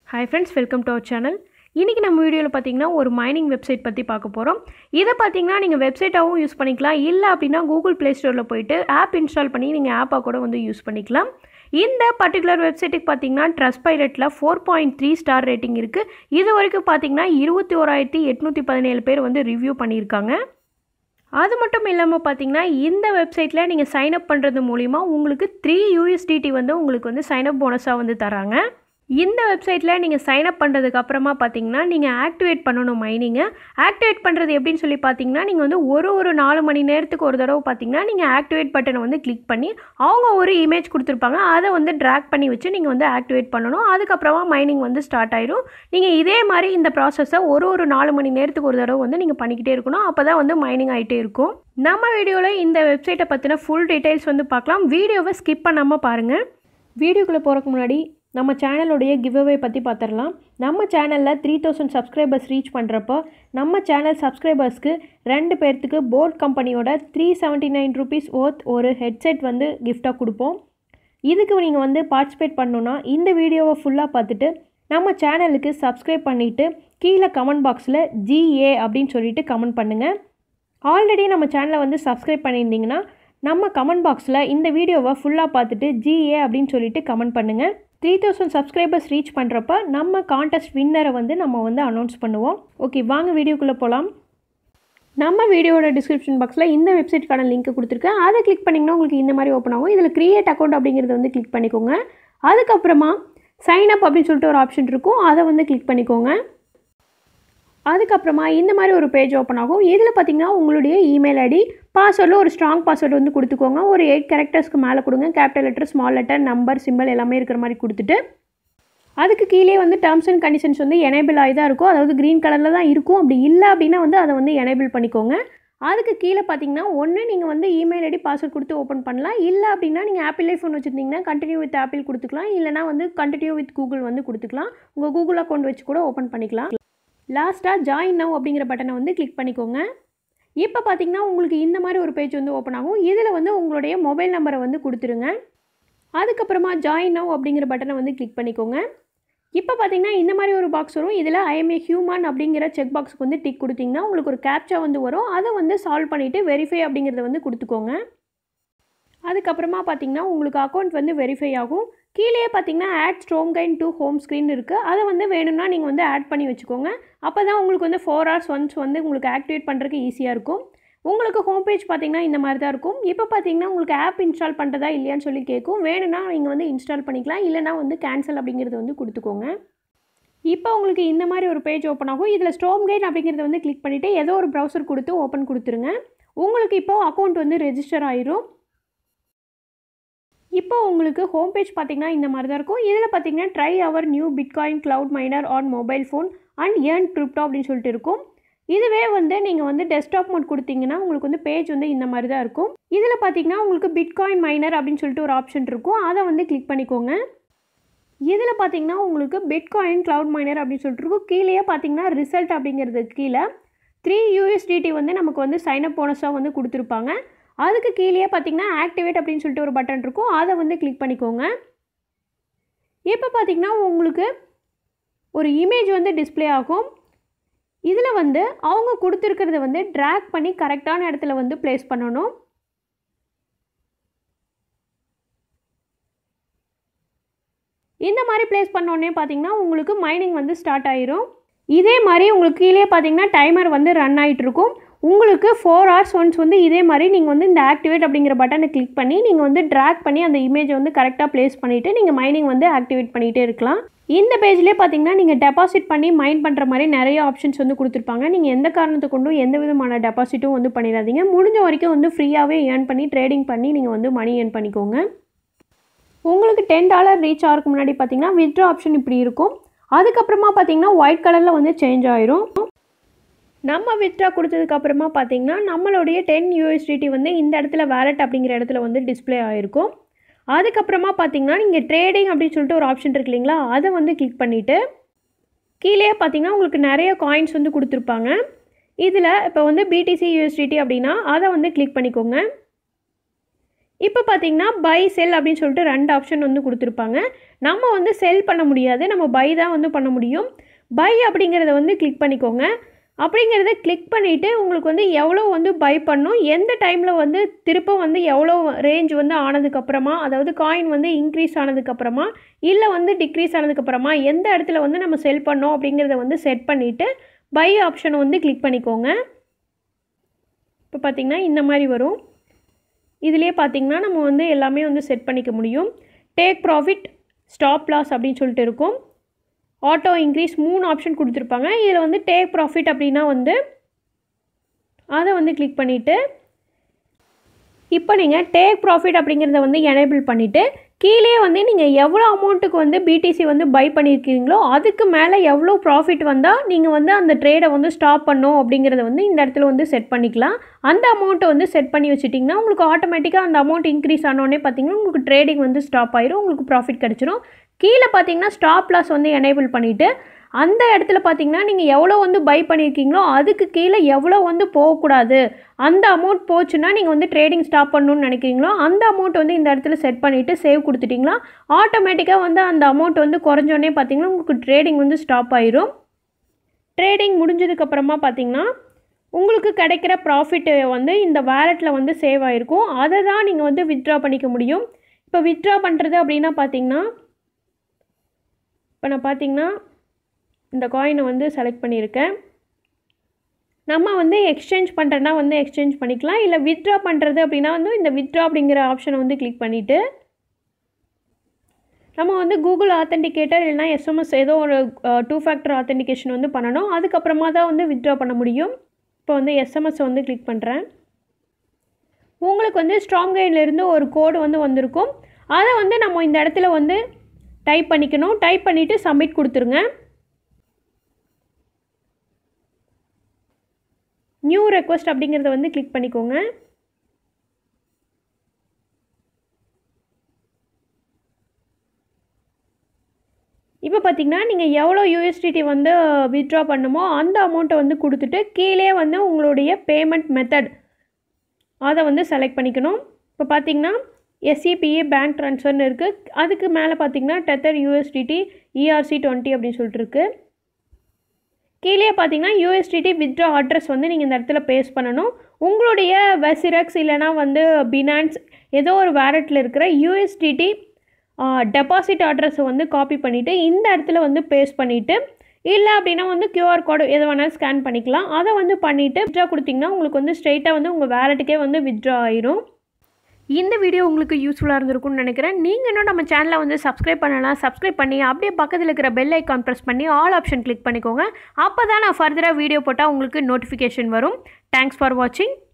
hi friends welcome to our channel இன்றைக்கி நம்ம வீடியோவில் பார்த்தீங்கன்னா ஒரு மைனிங் வெப்சைட் பற்றி பார்க்க போகிறோம் இதை பார்த்தீங்கன்னா நீங்கள் வெப்சைட்டாகவும் யூஸ் பண்ணிக்கலாம் இல்லை அப்படின்னா கூகுள் ப்ளே ஸ்டோரில் போயிட்டு ஆப் இன்ஸ்டால் பண்ணி நீங்கள் ஆப்பாக கூட வந்து யூஸ் பண்ணிக்கலாம் இந்த பர்டிகுலர் வெப்சைட்டுக்கு பார்த்தீங்கன்னா ட்ரஸ்ட் பைலட்டில் four point three star rating இருக்குது இது வரைக்கும் பார்த்தீங்கன்னா இருபத்தி ஓராயிரத்தி எட்நூற்றி பதினேழு பேர் வந்து ரிவ்யூ பண்ணியிருக்காங்க அது மட்டும் இல்லாமல் பார்த்தீங்கன்னா இந்த வெப்சைட்டில் நீங்கள் சைன் அப் பண்ணுறது மூலிமா உங்களுக்கு த்ரீ யூஎஸ்டிடி வந்து உங்களுக்கு வந்து சைன் அப் போனஸாக வந்து தராங்க இந்த வெப்சைட்டில் நீங்கள் சைன் அப் பண்ணுறதுக்கு அப்புறமா பார்த்தீங்கன்னா நீங்கள் ஆக்டிவேட் பண்ணணும் மைனிங்கை ஆக்டிவேட் பண்ணுறது எப்படின்னு சொல்லி பார்த்தீங்கன்னா நீங்கள் வந்து ஒரு ஒரு நாலு மணி நேரத்துக்கு ஒரு தடவை பார்த்தீங்கன்னா நீங்கள் ஆக்டிவேட் பட்டனை வந்து கிளிக் பண்ணி அவங்க ஒரு இமேஜ் கொடுத்துருப்பாங்க அதை வந்து ட்ராக் பண்ணி வச்சு நீங்கள் வந்து ஆக்டிவேட் பண்ணணும் அதுக்கப்புறமா மைனிங் வந்து ஸ்டார்ட் ஆயிரும் நீங்கள் இதே மாதிரி இந்த ப்ராசஸை ஒரு ஒரு நாலு மணி நேரத்துக்கு ஒரு தடவை வந்து நீங்கள் பண்ணிக்கிட்டே இருக்கணும் அப்போ தான் வந்து மைனிங் ஆகிட்டே இருக்கும் நம்ம வீடியோவில் இந்த வெப்சைட்டை பற்றின ஃபுல் டீட்டெயில்ஸ் வந்து பார்க்கலாம் வீடியோவை ஸ்கிப் பண்ணாமல் பாருங்கள் வீடியோக்குள்ளே போகிறதுக்கு முன்னாடி நம்ம சேனலுடைய கிவ்அவே பற்றி பார்த்துடலாம் நம்ம சேனலில் த்ரீ தௌசண்ட் சப்ஸ்கிரைபர்ஸ் ரீச் பண்ணுறப்போ நம்ம சேனல் சப்ஸ்கிரைபர்ஸ்க்கு ரெண்டு பேர்த்துக்கு போட் கம்பெனியோட three seventy nine rupees worth ஒரு ஹெட்செட் வந்து கிஃப்டாக கொடுப்போம் இதுக்கு நீங்கள் வந்து பார்ட்டிசிபேட் பண்ணணுன்னா இந்த வீடியோவை ஃபுல்லாக பார்த்துட்டு நம்ம சேனலுக்கு சப்ஸ்கிரைப் பண்ணிவிட்டு கீழே கமெண்ட் பாக்ஸில் ஜிஏ அப்படின்னு சொல்லிட்டு கமெண்ட் பண்ணுங்கள் ஆல்ரெடி நம்ம சேனலை வந்து சப்ஸ்கிரைப் பண்ணியிருந்தீங்கன்னா நம்ம கமெண்ட் பாக்ஸில் இந்த வீடியோவை ஃபுல்லாக பார்த்துட்டு ஜிஏ அப்படின்னு சொல்லிட்டு கமெண்ட் பண்ணுங்கள் த்ரீ தௌசண்ட் சப்ஸ்கிரைபர்ஸ் ரீச் பண்ணுறப்ப நம்ம கான்டெஸ்ட் வின்னரை வந்து நம்ம வந்து அனௌன்ஸ் பண்ணுவோம் ஓகே வாங்க வீடியோக்குள்ளே போகலாம் நம்ம வீடியோட டிஸ்கிரிப்ஷன் பாக்ஸில் இந்த வெப்சைட்க்கான லிங்க் கொடுத்துருக்கேன் அதை கிளிக் பண்ணிங்கன்னா உங்களுக்கு இந்த மாதிரி ஓப்பன் ஆகும் இதில் க்ரியேட் அக்கௌண்ட் அப்படிங்கிறத வந்து கிளிக் பண்ணிக்கோங்க அதுக்கப்புறமா சைன் அப் அப்படின்னு சொல்லிட்டு ஒரு ஆப்ஷன் இருக்கும் அதை வந்து கிளிக் பண்ணிக்கோங்க அதுக்கப்புறமா இந்த மாதிரி ஒரு பேஜ் ஓப்பன் ஆகும் இதில் பார்த்தீங்கன்னா உங்களுடைய இமெயில் ஐடி பாஸ்வேர்டில் ஒரு ஸ்ட்ராங் பாஸ்வேர்டு வந்து கொடுத்துக்கோங்க ஒரு எயிட் கேரக்டர்ஸ்க்கு மேலே கொடுங்க capital letter small letter number symbol எல்லாமே இருக்கிற மாதிரி கொடுத்துட்டு அதுக்கு கீழே வந்து டேர்ம்ஸ் அண்ட் கண்டிஷன்ஸ் வந்து எனேபிள் ஆகி தான் இருக்கும் அதாவது க்ரீன் கலரில் தான் இருக்கும் அப்படி இல்லை அப்படின்னா வந்து அதை வந்து எனேபிள் பண்ணிக்கோங்க அதுக்கு கீழே பார்த்தீங்கன்னா ஒன்று நீங்கள் வந்து இமெயில் ஐடி பாஸ்வேர்ட் கொடுத்து ஓப்பன் பண்ணலாம் இல்லை அப்படின்னா நீங்கள் ஆப்பிள் ஐஃபோன் வச்சுருந்தீங்கன்னா கண்டினியூ வித் ஆப்பிள் கொடுத்துக்கலாம் இல்லைனா வந்து கண்டினியூ வித் கூகுள் வந்து கொடுத்துக்கலாம் உங்கள் கூகுள் அக்கௌண்ட் வச்சு கூட ஓப்பன் பண்ணிக்கலாம் லாஸ்ட்டாக ஜாயின் நவ் அப்படிங்கிற பட்டனை வந்து கிளிக் பண்ணிக்கோங்க இப்போ பார்த்தீங்கன்னா உங்களுக்கு இந்த மாதிரி ஒரு பேஜ் வந்து ஓப்பன் ஆகும் இதில் வந்து உங்களுடைய மொபைல் நம்பரை வந்து கொடுத்துருங்க அதுக்கப்புறமா ஜாயின் நவ் அப்படிங்கிற பட்டனை வந்து கிளிக் பண்ணிக்கோங்க இப்போ பார்த்தீங்கன்னா இந்த மாதிரி ஒரு பாக்ஸ் வரும் இதில் ஐஎம்ஏ ஹியூமன் அப்படிங்கிற செக் பாக்ஸுக்கு வந்து டிக் கொடுத்தீங்கன்னா உங்களுக்கு ஒரு கேப்ச்சா வந்து வரும் அதை வந்து சால்வ் பண்ணிவிட்டு வெரிஃபை அப்படிங்கிறத வந்து கொடுத்துக்கோங்க அதுக்கப்புறமா பார்த்தீங்கன்னா உங்களுக்கு அக்கௌண்ட் வந்து வெரிஃபை ஆகும் கீழே பார்த்தீங்கன்னா add StormGain to home screen இருக்குது அதை வந்து வேணும்னா நீங்கள் வந்து ஆட் பண்ணி வச்சுக்கோங்க அப்போ தான் உங்களுக்கு வந்து ஃபோர் ஹவர்ஸ் ஒன்ஸ் வந்து உங்களுக்கு ஆக்டிவேட் பண்ணுறதுக்கு ஈஸியாக இருக்கும் உங்களுக்கு ஹோம் பேஜ் பார்த்தீங்கன்னா இந்த மாதிரி தான் இருக்கும் இப்போ பார்த்தீங்கன்னா உங்களுக்கு ஆப் இன்ஸ்டால் பண்ணுறதா இல்லையான்னு சொல்லி கேட்கும் வேணும்னா நீங்கள் வந்து இன்ஸ்டால் பண்ணிக்கலாம் இல்லைனா வந்து கேன்சல் அப்படிங்கிறது வந்து கொடுத்துக்கோங்க இப்போ உங்களுக்கு இந்த மாதிரி ஒரு பேஜ் ஓப்பன் ஆகும் இதில் ஸ்டோம் கைட் அப்படிங்கிறத வந்து கிளிக் பண்ணிவிட்டு ஏதோ ஒரு ப்ரௌசர் கொடுத்து ஓப்பன் கொடுத்துருங்க உங்களுக்கு இப்போ அக்கௌண்ட் வந்து ரெஜிஸ்டர் ஆயிரும் இப்போ உங்களுக்கு ஹோம் பேஜ் பார்த்தீங்கன்னா இந்த மாதிரி தான் இருக்கும் இதில் பார்த்தீங்கன்னா try our new bitcoin cloud miner on mobile phone and earn crypto அப்படின்னு சொல்லிட்டு இருக்கும் இதுவே வந்து நீங்கள் வந்து டெஸ்க்டாப் மோட் கொடுத்தீங்கன்னா உங்களுக்கு வந்து பேஜ் வந்து இந்த மாதிரி தான் இருக்கும் இதில் பார்த்தீங்கன்னா உங்களுக்கு பிட்காயின் மைனர் அப்படின்னு சொல்லிட்டு ஒரு ஆப்ஷன் இருக்கும் அதை வந்து கிளிக் பண்ணிக்கோங்க இதில் பார்த்தீங்கன்னா உங்களுக்கு பிட்காயின் க்ளவுட் மைனர் அப்படின்னு சொல்லிட்டு இருக்கும் கீழே பார்த்தீங்கன்னா ரிசல்ட் அப்படிங்கிறது கீழே த்ரீ யூஎஸ்டிடி வந்து நமக்கு வந்து சைனப் போனஸாக வந்து கொடுத்துருப்பாங்க அதுக்கு கீழே பார்த்தீங்கன்னா ஆக்டிவேட் அப்படின்னு சொல்லிட்டு ஒரு பட்டன் இருக்கும் அதை வந்து கிளிக் பண்ணிக்கோங்க இப்போ பார்த்தீங்கன்னா உங்களுக்கு ஒரு இமேஜ் வந்து டிஸ்பிளே ஆகும் இதில் வந்து அவங்க கொடுத்துருக்கிறத வந்து ட்ராக் பண்ணி கரெக்டான இடத்துல வந்து ப்ளேஸ் பண்ணணும் இந்த மாதிரி ப்ளேஸ் பண்ணோடனே பார்த்தீங்கன்னா உங்களுக்கு மைனிங் வந்து ஸ்டார்ட் ஆயிரும் இதே மாதிரி உங்களுக்கு கீழே பார்த்தீங்கன்னா டைமர் வந்து ரன் ஆகிட்டு இருக்கும் உங்களுக்கு ஃபோர் ஹவர்ஸ் ஒன்ஸ் வந்து இதே மாதிரி நீங்கள் வந்து இந்த ஆக்டிவேட் அப்படிங்கிற பட்டனை கிளிக் பண்ணி நீங்கள் வந்து ட்ராக் பண்ணி அந்த இமேஜை வந்து கரெக்டாக ப்ளேஸ் பண்ணிவிட்டு நீங்கள் மைனிங் வந்து ஆக்டிவேட் பண்ணிகிட்டே இருக்கலாம் இந்த பேஜ்லேயே பார்த்தீங்கன்னா நீங்கள் டெபாசிட் பண்ணி மைண்ட் பண்ணுற மாதிரி நிறைய ஆப்ஷன்ஸ் வந்து கொடுத்துருப்பாங்க நீங்கள் எந்த காரணத்தை கொண்டும் எந்த விதமான டெபாசிட்டும் வந்து பண்ணிடாதீங்க முடிஞ்ச வரைக்கும் வந்து ஃப்ரீயாகவே ஏர்ன் பண்ணி ட்ரேடிங் பண்ணி நீங்கள் வந்து மணி ஏர்ன் பண்ணிக்கோங்க உங்களுக்கு டென் டாலர் ரீச் ஆகிறதுக்கு முன்னாடி பார்த்தீங்கன்னா வித்ட்ரா ஆப்ஷன் இப்படி இருக்கும் அதுக்கப்புறமா பார்த்தீங்கன்னா ஒயிட் கலரில் வந்து சேஞ்ச் ஆயிரும் நம்ம வித்ட்ரா கொடுத்ததுக்கப்புறமா பார்த்தீங்கன்னா நம்மளுடைய டென் யூஎஸ்டிடி வந்து இந்த இடத்துல வேலட் அப்படிங்கிற இடத்துல வந்து டிஸ்பிளே ஆகிருக்கும் அதுக்கப்புறமா பார்த்தீங்கன்னா நீங்கள் ட்ரேடிங் அப்படின்னு சொல்லிட்டு ஒரு ஆப்ஷன் இருக்கு இல்லைங்களா அதை வந்து கிளிக் பண்ணிவிட்டு கீழே பார்த்தீங்கன்னா உங்களுக்கு நிறைய காயின்ஸ் வந்து கொடுத்துருப்பாங்க இதில் இப்போ வந்து பிடிசி யூஎஸ்டிடி அப்படின்னா அதை வந்து கிளிக் பண்ணிக்கோங்க இப்போ பார்த்தீங்கன்னா பை செல் அப்படின்னு சொல்லிட்டு ரெண்டு ஆப்ஷன் வந்து கொடுத்துருப்பாங்க நம்ம வந்து செல் பண்ண முடியாது நம்ம பை தான் வந்து பண்ண முடியும் பை அப்படிங்கிறத வந்து கிளிக் பண்ணிக்கோங்க அப்படிங்கிறத கிளிக் பண்ணிவிட்டு உங்களுக்கு வந்து எவ்வளோ வந்து பை பண்ணும் எந்த டைமில் வந்து திரும்ப வந்து எவ்வளோ ரேஞ்ச் வந்து ஆனதுக்கப்புறமா அதாவது காயின் வந்து இன்க்ரீஸ் ஆனதுக்கப்புறமா இல்லை வந்து டிக்ரீஸ் ஆனதுக்கப்புறமா எந்த இடத்துல வந்து நம்ம செல் பண்ணோம் அப்படிங்கிறத வந்து செட் பண்ணிவிட்டு பை ஆப்ஷனை வந்து கிளிக் பண்ணிக்கோங்க இப்போ பார்த்திங்கன்னா இந்த மாதிரி வரும் இதிலே பார்த்திங்கன்னா நம்ம வந்து எல்லாமே வந்து செட் பண்ணிக்க முடியும் டேக் ப்ராஃபிட் ஸ்டாப் லாஸ் அப்படின்னு சொல்லிட்டு இருக்கும் ஆட்டோ இன்க்ரீஸ் மூணு ஆப்ஷன் கொடுத்துருப்பாங்க இதில் வந்து டேக் ப்ராஃபிட் அப்படின்னா வந்து அதை வந்து கிளிக் பண்ணிவிட்டு இப்போ நீங்கள் டேக் ப்ராஃபிட் அப்படிங்கிறத வந்து எனேபிள் பண்ணிவிட்டு கீழே வந்து நீங்கள் எவ்வளோ அமௌண்ட்டுக்கு வந்து பிடிசி வந்து பை பண்ணியிருக்கீங்களோ அதுக்கு மேலே எவ்வளோ ப்ராஃபிட் வந்தால் நீங்கள் வந்து அந்த ட்ரேடை வந்து ஸ்டாப் பண்ணும் அப்படிங்கிறத வந்து இந்த இடத்துல வந்து செட் பண்ணிக்கலாம் அந்த அமௌண்ட்டை வந்து செட் பண்ணி வச்சுட்டிங்கன்னா உங்களுக்கு ஆட்டோமேட்டிக்காக அந்த அமௌண்ட் இன்க்ரீஸ் ஆனோடனே பார்த்தீங்கன்னா உங்களுக்கு ட்ரேடிங் வந்து ஸ்டாப் ஆயிரும் உங்களுக்கு ப்ராஃபிட் கிடச்சிரும் கீழே பார்த்தீங்கன்னா ஸ்டாப் லாஸ் வந்து எனேபிள் பண்ணிவிட்டு அந்த இடத்துல பார்த்தீங்கன்னா நீங்கள் எவ்வளோ வந்து பை பண்ணியிருக்கீங்களோ அதுக்கு கீழே எவ்வளோ வந்து போகக்கூடாது அந்த அமௌண்ட் போச்சுன்னா நீங்கள் வந்து ட்ரேடிங் ஸ்டாப் பண்ணணும்னு நினைக்கிறீங்களோ அந்த அமௌண்ட் வந்து இந்த இடத்துல செட் பண்ணிவிட்டு சேவ் கொடுத்துட்டிங்களா ஆட்டோமேட்டிக்காக வந்து அந்த அமௌண்ட் வந்து குறைஞ்சோடனே பார்த்தீங்கன்னா உங்களுக்கு ட்ரேடிங் வந்து ஸ்டாப் ஆயிரும் ட்ரேடிங் முடிஞ்சதுக்கப்புறமா பார்த்தீங்கன்னா உங்களுக்கு கிடைக்கிற ப்ராஃபிட்டு வந்து இந்த வேலெட்டில் வந்து சேவ் ஆகிருக்கும் அதை தான் நீங்கள் வந்து வித்ட்ரா பண்ணிக்க முடியும் இப்போ வித்ட்ரா பண்ணுறது அப்படின்னா பார்த்தீங்கன்னா இப்போ நான் பார்த்தீங்கன்னா இந்த காயினை வந்து செலக்ட் பண்ணியிருக்கேன் நம்ம வந்து எக்ஸ்சேஞ்ச் பண்ணுறேன்னா வந்து எக்ஸ்சேஞ்ச் பண்ணிக்கலாம் இல்லை வித்ட்ரா பண்ணுறது அப்படின்னா வந்து இந்த வித்ட்ரா அப்படிங்கிற ஆப்ஷனை வந்து கிளிக் பண்ணிவிட்டு நம்ம வந்து கூகுள் ஆத்தென்டிகேட்டர் இல்லைனா எஸ்எம்எஸ் ஏதோ ஒரு டூ ஃபேக்டர் ஆத்தென்டிகேஷன் வந்து பண்ணணும் அதுக்கப்புறமா தான் வந்து வித்ட்ரா பண்ண முடியும் இப்போ வந்து எஸ்எம்எஸ் வந்து கிளிக் பண்ணுறேன் உங்களுக்கு வந்து ஸ்ட்ராங் கைட்லேருந்து ஒரு கோடு வந்து வந்திருக்கும் அதை வந்து நம்ம இந்த இடத்துல வந்து டைப் பண்ணிக்கணும் டைப் பண்ணிவிட்டு சப்மிட் கொடுத்துருங்க நியூ ரெக்வஸ்ட் அப்படிங்கிறத வந்து கிளிக் பண்ணிக்கோங்க இப்போ பார்த்தீங்கன்னா நீங்கள் எவ்வளோ யூஎஸ்டிடி வந்து வித்ட்ரா பண்ணுமோ அந்த அமௌண்ட்டை வந்து கொடுத்துட்டு கீழே வந்து உங்களுடைய பேமெண்ட் மெத்தட் அதை வந்து செலக்ட் பண்ணிக்கணும் இப்போ பார்த்தீங்கன்னா எஸ்சிபிஏ பேங்க் ட்ரான்ஸ்ஃபர்னு இருக்குது அதுக்கு மேலே பார்த்தீங்கன்னா டெத்தர் யூஎஸ்டிடி இஆர்சி டுவெண்ட்டி அப்படின்னு சொல்லிட்டு இருக்கு கீழே பார்த்தீங்கன்னா யூஎஸ்டிடி வித்ட்ரா அட்ரஸ் வந்து நீங்கள் இந்த இடத்துல பேஸ்ட் பண்ணணும் உங்களுடைய வெசிரக்ஸ் இல்லைனா வந்து பினான்ஸ் ஏதோ ஒரு வேலெட்டில் இருக்கிற யூஎஸ்டிடி டெபாசிட் அட்ரஸை வந்து காப்பி பண்ணிவிட்டு இந்த இடத்துல வந்து பேஸ்ட் பண்ணிவிட்டு இல்லை அப்படின்னா வந்து கியூஆர் கோடு எது வேணாலும் ஸ்கேன் பண்ணிக்கலாம் அதை வந்து பண்ணிவிட்டு வித்ட்ரா கொடுத்தீங்கன்னா உங்களுக்கு வந்து ஸ்ட்ரெயிட்டாக வந்து உங்கள் வேலெட்டுக்கே வந்து வித்ட்ரா ஆயிரும் இந்த வீடியோ உங்களுக்கு யூஸ்ஃபுல்லாக இருந்திருக்கும்னு நினைக்கிறேன் நீங்கள் இன்னும் நம்ம சேனலை வந்து சப்ஸ்கிரைப் பண்ணலாம் சப்ஸ்கிரைப் பண்ணி அப்படியே பக்கத்தில் இருக்கிற பெல் ஐக்கான் ப்ரெஸ் பண்ணி ஆல் ஆப்ஷன் கிளிக் பண்ணிக்கோங்க அப்போ தான் நான் ஃபர்தராக வீடியோ போட்டால் உங்களுக்கு நோட்டிஃபிகேஷன் வரும் தேங்க்ஸ் ஃபார் வாட்சிங்